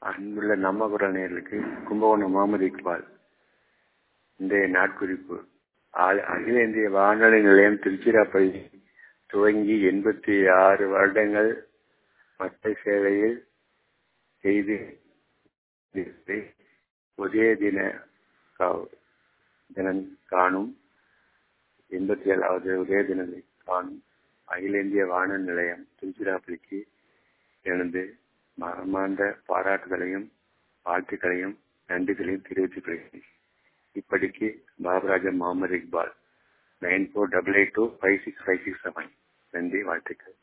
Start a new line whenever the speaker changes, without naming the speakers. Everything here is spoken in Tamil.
அன்புள்ள நம்ம குரல் நேர்களுக்கு கும்பகோணம் முகமது இக்பால் இன்றைய நாட்குறிப்பு ஆ- அகில இந்திய வானொலி நிலையம் திருச்சிராப்பள்ளி துவங்கி எண்பத்தி ஆறு வருடங்கள் மக்கள் சேவையில் செய்து இருக்கு. உதய தின கா- தினம் காணும் எண்பத்தி ஏழாவது உதய தினத்தை காணும் அகில இந்திய வானொலி நிலையம் திருச்சிராப்பள்ளிக்கு எனது மனமார்ந்த பாராட்டுதலையும் வாழ்த்துக்களையும் நன்றிகளையும் தெரிவித்துக் கொள்கிறேன் இப்படிக்கு Babarajan Muhammad Iqbal nine four double eight two five six five six seven நன்றி வாழ்த்துக்கள்